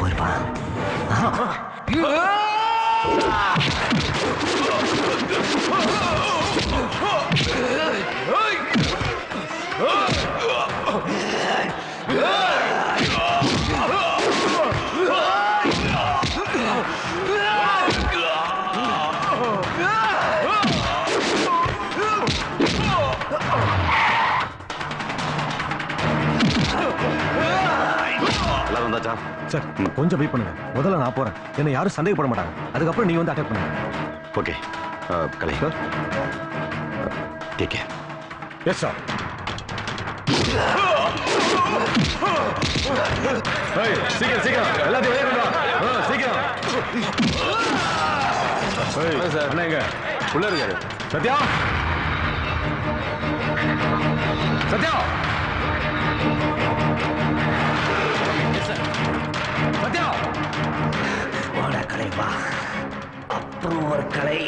போயிருப்பான் எல்லாரும் வந்தாச்சா சார் கொஞ்சம் வெயிட் பண்ணுங்க முதல்ல நான் போறேன் என்ன யாரும் சந்தேகப்பட மாட்டாங்க அதுக்கப்புறம் நீ வந்து அட்டாக் பண்ணுங்க okay Kalai take care yes sir சீக்கிரம் சீக்கிரம் எல்லாத்தையும் வெளியே கொண்டு வா ஆ, சீக்கிரம் ஏய், சார் என்ன எங்க உள்ள இருக்காரு சத்யா சத்யா சத்யா வாடா கலை வா அப்புறம் ஒரு கலை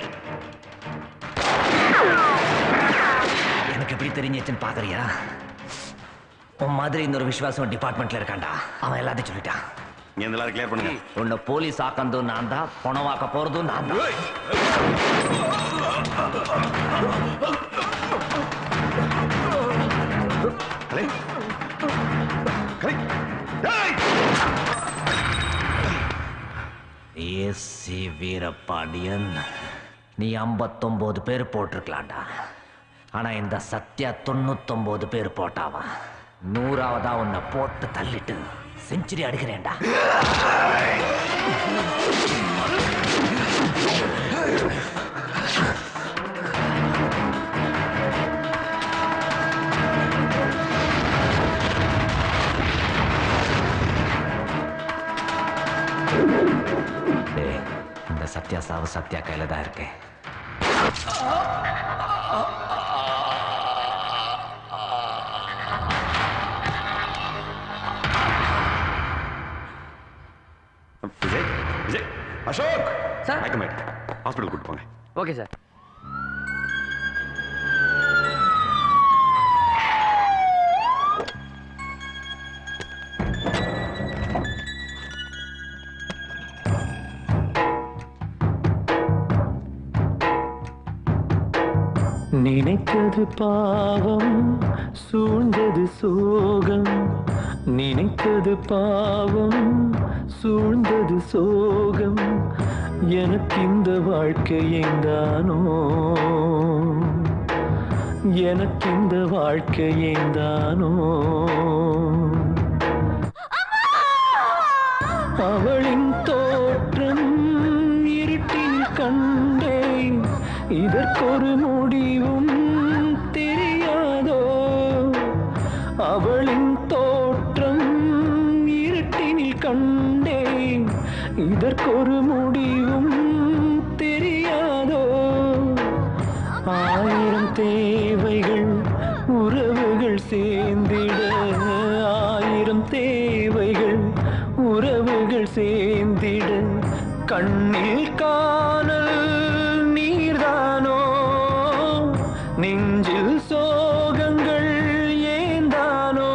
எனக்கு எப்படி தெரிஞ்சிச்சுன்னு பாக்குறியா உன் மாதிரி இன்னொரு விசுவாசம் டிபார்ட்மெண்ட்ல இருக்கான்டா அவன் எல்லாத்தையும் சொல்லிட்டான் நீ இந்த எல்லாரும் கிளியர் பண்ணுங்க உன்னை போலீஸ் ஆக்கந்தும் நான் தான் பணவாக்க போறதும் நான் தான் கலை கலை ஏசி வீரபாண்டியன் நீ ஐம்பத்தொம்போது பேர் போட்டிருக்கலாம்டா ஆனா இந்த சத்யா தொண்ணூத்தொம்போது பேர் போட்டாவா நூறாவதா உன்னை போட்டு தள்ளிட்டு செஞ்சுரி அடிக்கிறேன்டா டேய், இந்த சத்யா சாவு சத்யா கையில தான் இருக்கேன் விஜய் விஜய் அசோக் சார். மயக்கமாயிட்டு ஹாஸ்பிட்டல் கூட்டு போங்க ஓகே சார் நினைத்தது பாவம் சூழ்ந்தது சோகம் நினைத்தது பாவம் சூழ்ந்தது சோகம் எனக்கு இந்த வாழ்க்கை ஏந்தானோ எனக்கு இந்த வாழ்க்கை ஏந்தானோ அவளின் தோற்றம் இருட்டில் கண்டேன் இதற்கொரு முடிவும் தெரியாதோ அவளின் தோற்றம் இருட்டினில் கண்டேன் இதற்கொரு முடிவும் தெரியாதோ ஆயிரம் தேவைகள் உறவுகள் சேர்ந்திட ஆயிரம் தேவைகள் உறவுகள் சேர்ந்திட கண்ணில் காணல் நீர்தானோ நெஞ்சில் சோகங்கள் ஏந்தானோ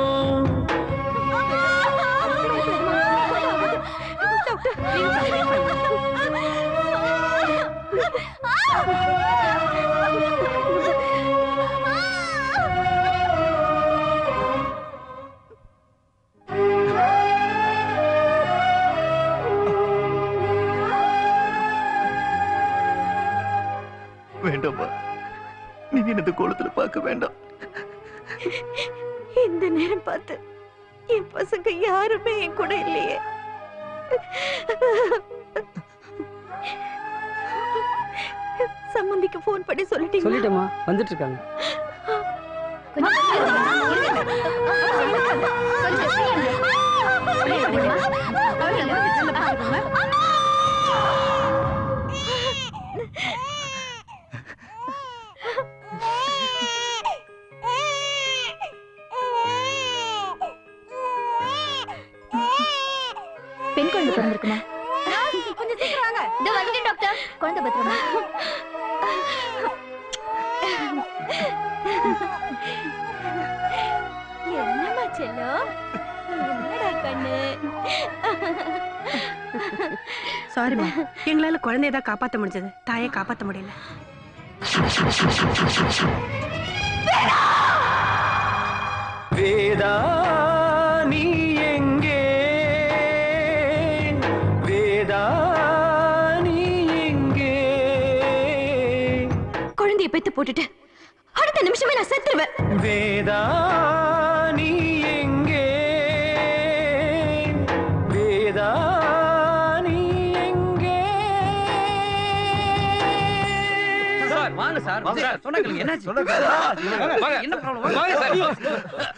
வேண்டாம்மா நீ எனது கோலத்துல பார்க்க வேண்டாம் இந்த நேரம் பார்த்து என் பசங்க யாருமே என் கூட இல்லையே சம்மந்திக்கு ஃபோன் பண்ணி சொல்லிட்டீங்க சொல்லிட்டேம்மா வந்துட்டு இருக்காங்க பெண் குழந்தை பிறந்திருக்குமா கொஞ்சம் சீக்கிரம் வாங்க இதோ வந்துட்டேன் டாக்டர் குழந்தை பத்திரமா என்னம்மா செல்லம் என்னடா கண்ணு சாரிம்மா எங்களால குழந்தைய தான் காப்பாத்த முடிஞ்சது தாயை காப்பாத்த முடியல வேதா நீ எங்கே வேதா நீ எங்கே குழந்தைய பெத்து போட்டுட்டு அடுத்த நிமிஷமே நான் செத்துருவேன் வேதா நீ எங்கே வேதா நீ எங்கே சார் வாங்க சார் வாங்க சார் சொன்னா கேளுங்க என்னாச்சு வாங்க, வாங்க. என்ன ப்ராப்ளம் வாங்க சார்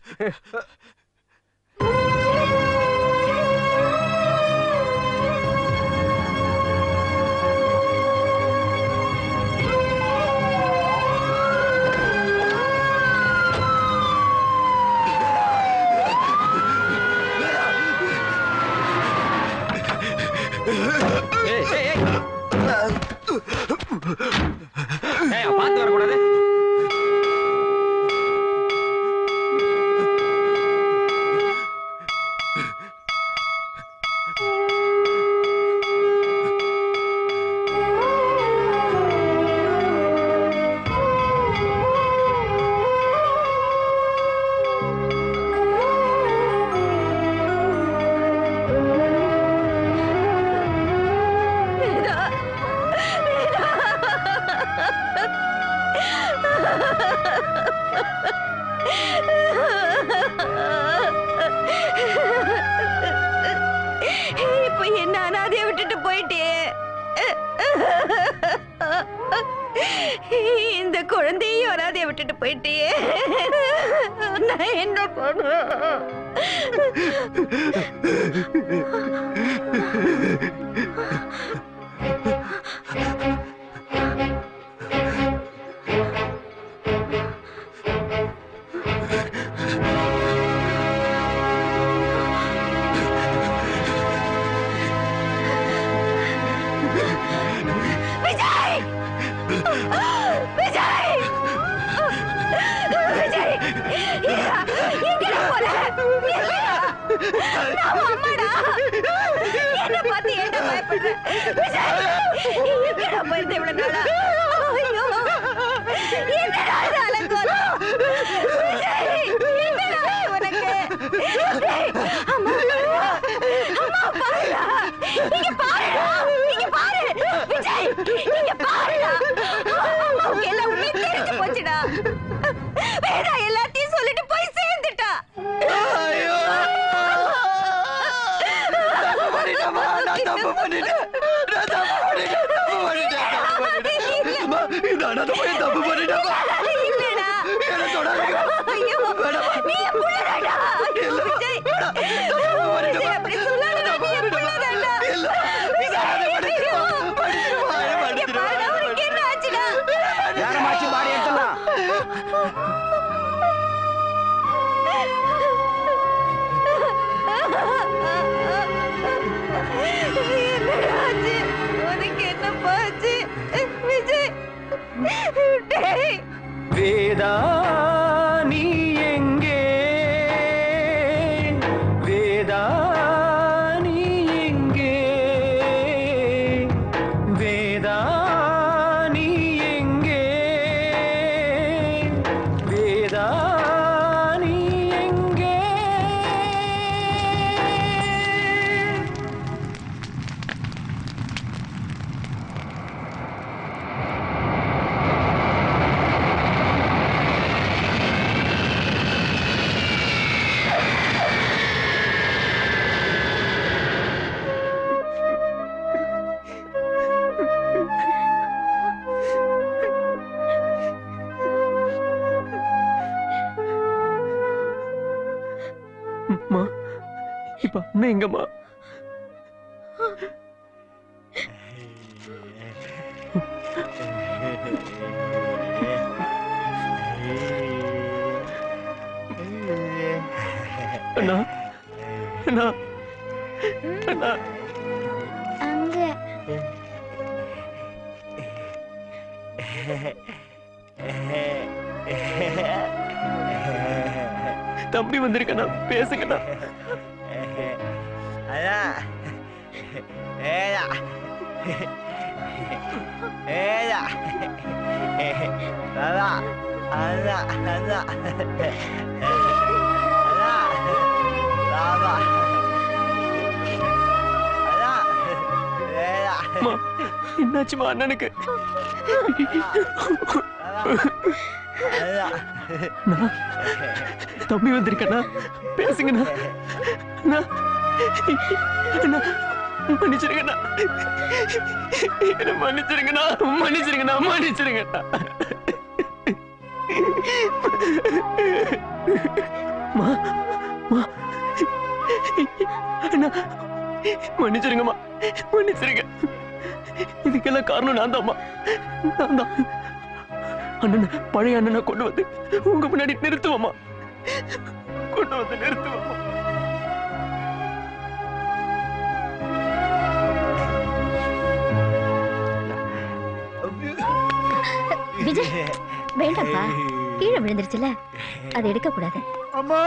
ஏய், ஏய், ஏய். ஏய், பார்த்து வரக்கூடாது இப்ப என்ன அனாதைய விட்டுட்டு போயிட்டே இந்த குழந்தையும் அனாதைய விட்டுட்டு போயிட்டே நான் என்ன பண்ணுவேன் விஜய் விஜய் விஜய் எங்கடா போற எங்கடா? நான் உன் அம்மாடா என்ன பார்த்து ஏன்டா பயப்படுற விஜய் எங்கடா போயிருந்த இவ்வளவு நாளா ஐயோ என்னடா இது அலங்கோலம் விஜய் என்னடா இது உனக்கு டேய், அம்மா பாருடா. அம்மா பாருடா இங்க பாருடா இங்க பாரு விஜய் இங்க பாருடா அம்மாவுக்கு எல்லாம் உண்மை தெரிஞ்சு போச்சுடா வேதா எல்லாத்தையும் சொல்லிட்டு போய் சேர்ந்துட்டா தப்பு பண்ணிட்டேன் நான் தப்பு பண்ணிட்டேன் தப்பு பண்ணிட்டேன் தப்பு பண்ணிட்டேன் அம்மா, இந்த அனாதை பையன் தப்பு பண்ணிட்டாமா இல்லடா என்ன தொடாதீங்க ஐயோ நீ என் புள்ளதாடா ஐயோ விஜய் விஜய் அப்படி சொல்லாதடா நீ என் புள்ளதாடா இல்ல. விஜய் ஐயோ. மன்னிச்சிடுமா, இங்க பாருடா, உனக்கு என்ன ஆச்சுடா யாரமாச்சு பாடி எடுத்துடலாம் என்னடா ஆச்சு உனக்கு என்ன போச்சு விஜய் டேய் வேதா நீ எங்கே வேதா நீ எங்கே வேதா நீ எங்கே வேதா நீ எங்கே அம்மா இப்ப அண்ணன் எங்கம்மா அண்ணா அண்ணா அண்ணா அங்க தம்பி வந்திருக்கண்ணா பேசுங்கண்ணா ஏடா ஏடா அதான் அதான் அதான் அதான் பாபா அதான் ஏடா என்னாச்சுமா அண்ணனுக்கு அதான் தம்பி வந்திருக்கண்ணா பேசுங்கண்ணா அண்ணா அண்ணா மன்னிச்சிருங்கண்ணா என்ன மன்னிச்சிருங்கண்ணா மன்னிச்சிருங்கண்ணா மன்னிச்சிருங்கண்ணா மா மா அண்ணா மன்னிச்சிருங்கம்மா மன்னிச்சிருங்க இதுக்கெல்லாம் காரணம் நான் தான்மா நான் தான் அண்ணனை பழைய அண்ணனை கொண்டு வந்து உங்க முன்னாடி நிறுத்துவோமா கொண்டு வந்து நிறுத்துவோமா விஜய் வேண்டாம்ப்பா கீழே விழுந்துருச்சுல அதை எடுக்க கூடாது அம்மா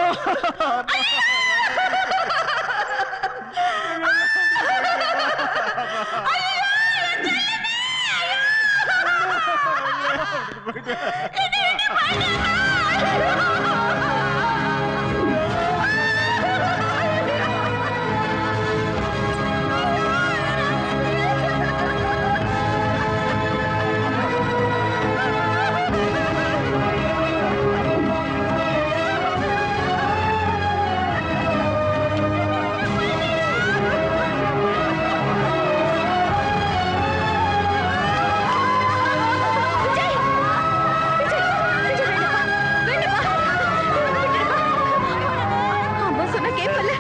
அம்மா சொன்னா கேட்பல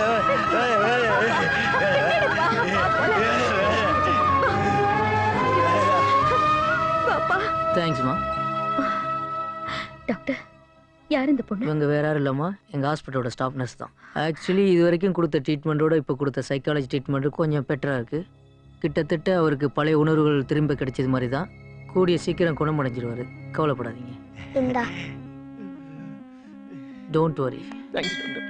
பாப்பா தேங்க்ஸ்மா டாக்டர் யார் இந்த பொண்ணு இவங்க வேற யாரும் இல்லைம்மா எங்கள் ஹாஸ்பிட்டலோட ஸ்டாஃப் நர்ஸ் தான் ஆக்சுவலி இது வரைக்கும் கொடுத்த ட்ரீட்மெண்ட்டோட இப்போ கொடுத்த சைக்காலஜி ட்ரீட்மெண்ட்டு கொஞ்சம் பெட்டராக இருக்குது கிட்டத்தட்ட அவருக்கு பழைய உணர்வுகள் திரும்ப கிடைச்சது மாதிரி தான் கூடிய சீக்கிரம் குணமடைஞ்சிருவார் கவலைப்படாதீங்க இந்தா டோன்ட் வரி தேங்க்ஸ் டாக்டர்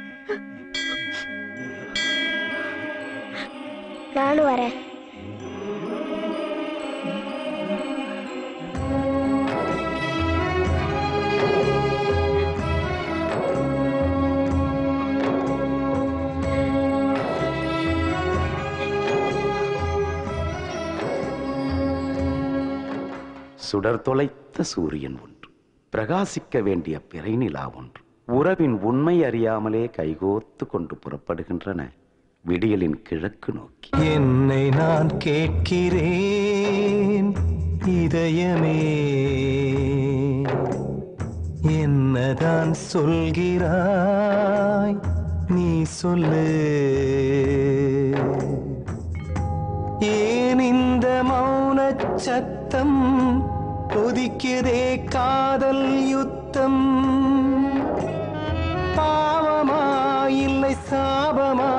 நானும் வரேன் சுடர் தொலைத்த சூரியன் ஒன்று பிரகாசிக்க வேண்டிய பிறை நிலா ஒன்று உறவின் உண்மை அறியாமலே கைகோத்து கொண்டு புறப்படுகின்றன விடியலின் கிழக்கு நோக்கி என்னை நான் கேட்கிறேன் இதயமே என்னதான் சொல்கிறாய் நீ சொல்லு ஏன் இந்த மௌன சத்தம் கொதிக்குதே காதல் யுத்தம் பாவமா இல்லை சாபமா